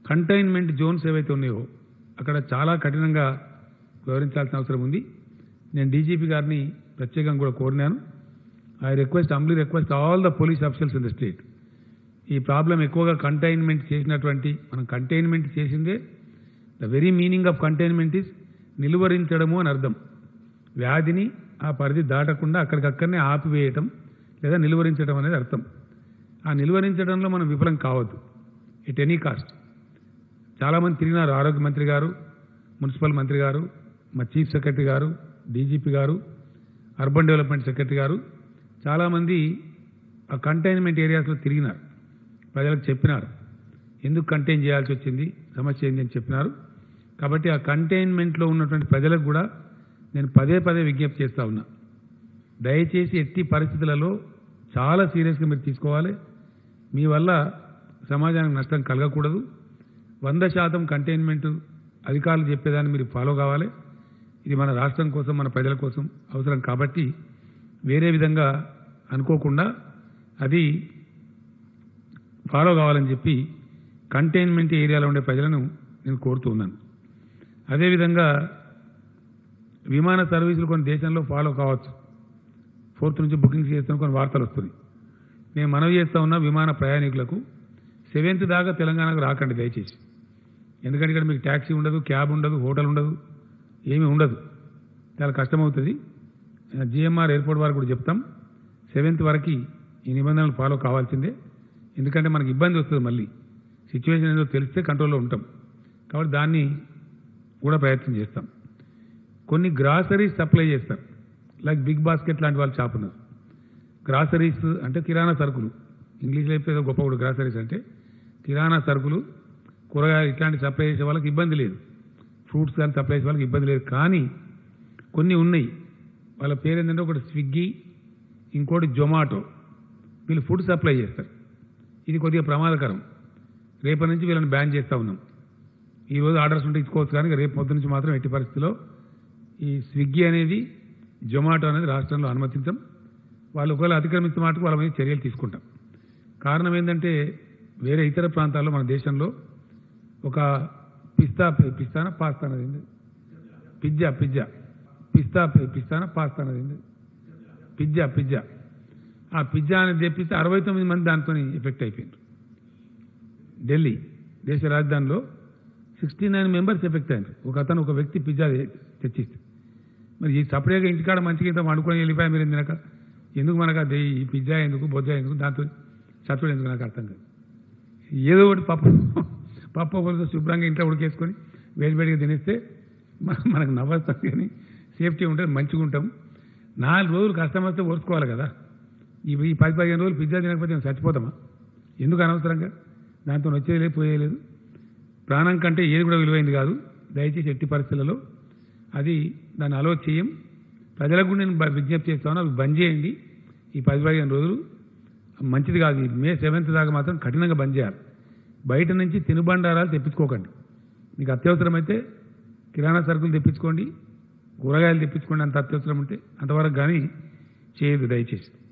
Containment Jones ఏవైతే ఉన్నాయో అక్కడ చాలా కఠినంగా వివరించాల్సిన అవసరం ఉంది నేను డీజీపీ గారిని ప్రత్యేకంగా కూడా కోరినాను I request humbly request all the police officers in the state ఈ ప్రాబ్లం ఎక్కువగా కంటైన్మెంట్ చేసినటువంటి మనం కంటైన్మెంట్ చేసిందే the very meaning of containment is నిలువరించడము అని అర్థం వ్యాధిని ఆ పరిధి దాటకుండా అక్కడికక్కడనే ఆపివేయటం లేదా నిలువరించడం అనేది అర్థం ఆ నిలువరించడంలో మనం విఫలం కావద్దు ఎట్ ఎనీ కాస్ట్ చాలామంది తిరిగినారు ఆరోగ్య మంత్రి గారు మున్సిపల్ మంత్రి గారు మా చీఫ్ సెక్రటరీ గారు డీజీపీ గారు అర్బన్ డెవలప్మెంట్ సెక్రటరీ గారు చాలామంది ఆ కంటైన్మెంట్ ఏరియాస్లో తిరిగినారు ప్రజలకు చెప్పినారు ఎందుకు కంటైన్ చేయాల్సి వచ్చింది సమస్య ఏంది అని చెప్పినారు కాబట్టి ఆ కంటైన్మెంట్లో ఉన్నటువంటి ప్రజలకు కూడా నేను పదే పదే విజ్ఞప్తి చేస్తా ఉన్నా దయచేసి ఎట్టి పరిస్థితులలో చాలా సీరియస్గా మీరు తీసుకోవాలి మీ వల్ల సమాజానికి నష్టం కలగకూడదు వంద శాతం కంటైన్మెంట్ అధికారులు చెప్పేదాన్ని మీరు ఫాలో కావాలి ఇది మన రాష్ట్రం కోసం మన ప్రజల కోసం అవసరం కాబట్టి వేరే విధంగా అనుకోకుండా అది ఫాలో కావాలని చెప్పి కంటైన్మెంట్ ఏరియాలో ఉండే ప్రజలను నేను కోరుతూ ఉన్నాను అదేవిధంగా విమాన సర్వీసులు కొన్ని దేశంలో ఫాలో కావచ్చు ఫోర్త్ నుంచి బుకింగ్స్ చేస్తున్న కొన్ని వార్తలు వస్తున్నాయి నేను మనవి చేస్తా ఉన్నా విమాన ప్రయాణికులకు సెవెంత్ దాకా తెలంగాణకు రాకండి దయచేసి ఎందుకంటే ఇక్కడ మీకు ట్యాక్సీ ఉండదు క్యాబ్ ఉండదు హోటల్ ఉండదు ఏమీ ఉండదు చాలా కష్టమవుతుంది జిఎంఆర్ ఎయిర్పోర్ట్ వారికి కూడా చెప్తాం సెవెంత్ వరకు ఈ నిబంధనలు ఫాలో కావాల్సిందే ఎందుకంటే మనకి ఇబ్బంది వస్తుంది మళ్ళీ సిచ్యువేషన్ ఏదో తెలిస్తే కంట్రోల్లో ఉంటాం కాబట్టి దాన్ని కూడా ప్రయత్నం చేస్తాం కొన్ని గ్రాసరీస్ సప్లై చేస్తారు లైక్ బిగ్ బాస్కెట్ లాంటి వాళ్ళు షాప్ ఉన్నారు గ్రాసరీస్ అంటే కిరాణా సరుకులు ఇంగ్లీష్లో అయితే ఏదో గొప్ప కూడా గ్రాసరీస్ అంటే కిరాణా సరుకులు కూరగాయలు ఇట్లాంటి సప్లై చేసే వాళ్ళకి ఇబ్బంది లేదు ఫ్రూట్స్ కానీ సప్లై చేసే వాళ్ళకి ఇబ్బంది లేదు కానీ కొన్ని ఉన్నాయి వాళ్ళ పేరు ఏంటంటే ఒకటి స్విగ్గీ ఇంకోటి జొమాటో వీళ్ళు ఫుడ్ సప్లై చేస్తారు ఇది కొద్దిగా ప్రమాదకరం రేపటి నుంచి వీళ్ళని బ్యాన్ చేస్తూ ఉన్నాం ఈ రోజు ఆర్డర్స్ ఉంటే ఇచ్చుకోవచ్చు కానీ రేపు పొద్దు నుంచి మాత్రం ఎట్టి పరిస్థితిలో ఈ స్విగ్గీ అనేది జొమాటో అనేది రాష్ట్రంలో అనుమతించం వాళ్ళు ఒకవేళ అతిక్రమించిన మాటకు వాళ్ళ మీద చర్యలు తీసుకుంటాం కారణం ఏంటంటే వేరే ఇతర ప్రాంతాల్లో మన దేశంలో ఒక పిస్తా పిస్తానా పాస్తా అనేది ఏంది? పిజ్జా పిజ్జా పిస్తా పిస్తానా పాస్తా అనేది ఏంది? పిజ్జా పిజ్జా ఆ పిజ్జా అనేది తెప్పిస్తే అరవై తొమ్మిది మంది దాంతో ఎఫెక్ట్ అయిపోయింది ఢిల్లీ దేశ రాజధానిలో సిక్స్టీ నైన్ మెంబర్స్ ఎఫెక్ట్ అయ్యారు ఒక అతను ఒక వ్యక్తి పిజ్జా తెచ్చిస్తే మరి ఈ సపరేట్గా ఇంటికాడ మంచిగా ఇంత వండుకొని వెళ్ళిపోయా మీరు తినక ఎందుకు మనకు అది ఈ పిజ్జా ఎందుకు బొజ్జా ఎందుకు దాంతో చచ్చుడు ఎందుకు నాకు అర్థం కాదు ఏదో ఒకటి పప్పు పప్పు ఒకరితో శుభ్రంగా ఇంట్లో ఉడికేసుకొని వేడి వేడిగా తినేస్తే మన- మనకు నవ్వస్తాం కానీ సేఫ్టీ ఉంటుంది మంచిగా ఉంటాం నాలుగు రోజులు కష్టం వస్తే ఓర్చుకోవాలి కదా ఈ ఈ పది పదిహేను రోజులు పిజ్జా తినకపోతే మేము చచ్చిపోతామా ఎందుకు అనవసరంగా దాంతో వచ్చేది లేదు పోయేది లేదు ప్రాణం కంటే ఏది కూడా విలువైంది కాదు దయచేసి ఎట్టి పరిస్థితులలో అది దాన్ని అలో చేయం ప్రజలకు కూడా నేను బ- విజ్ఞప్తి చేస్తాను అవి బంద్ చేయండి ఈ పది పదిహేను రోజులు మంచిది కాదు ఈ మే సెవెంత్ దాకా మాత్రం కఠినంగా బంద్ చేయాలి బయట నుంచి తినుబండారాలు తెప్పించుకోకండి మీకు అత్యవసరమైతే కిరాణా సరుకులు తెప్పించుకోండి కూరగాయలు తెప్పించుకోండి అంత అత్యవసరం ఉంటే అంతవరకు కానీ చేయదు దయచేసి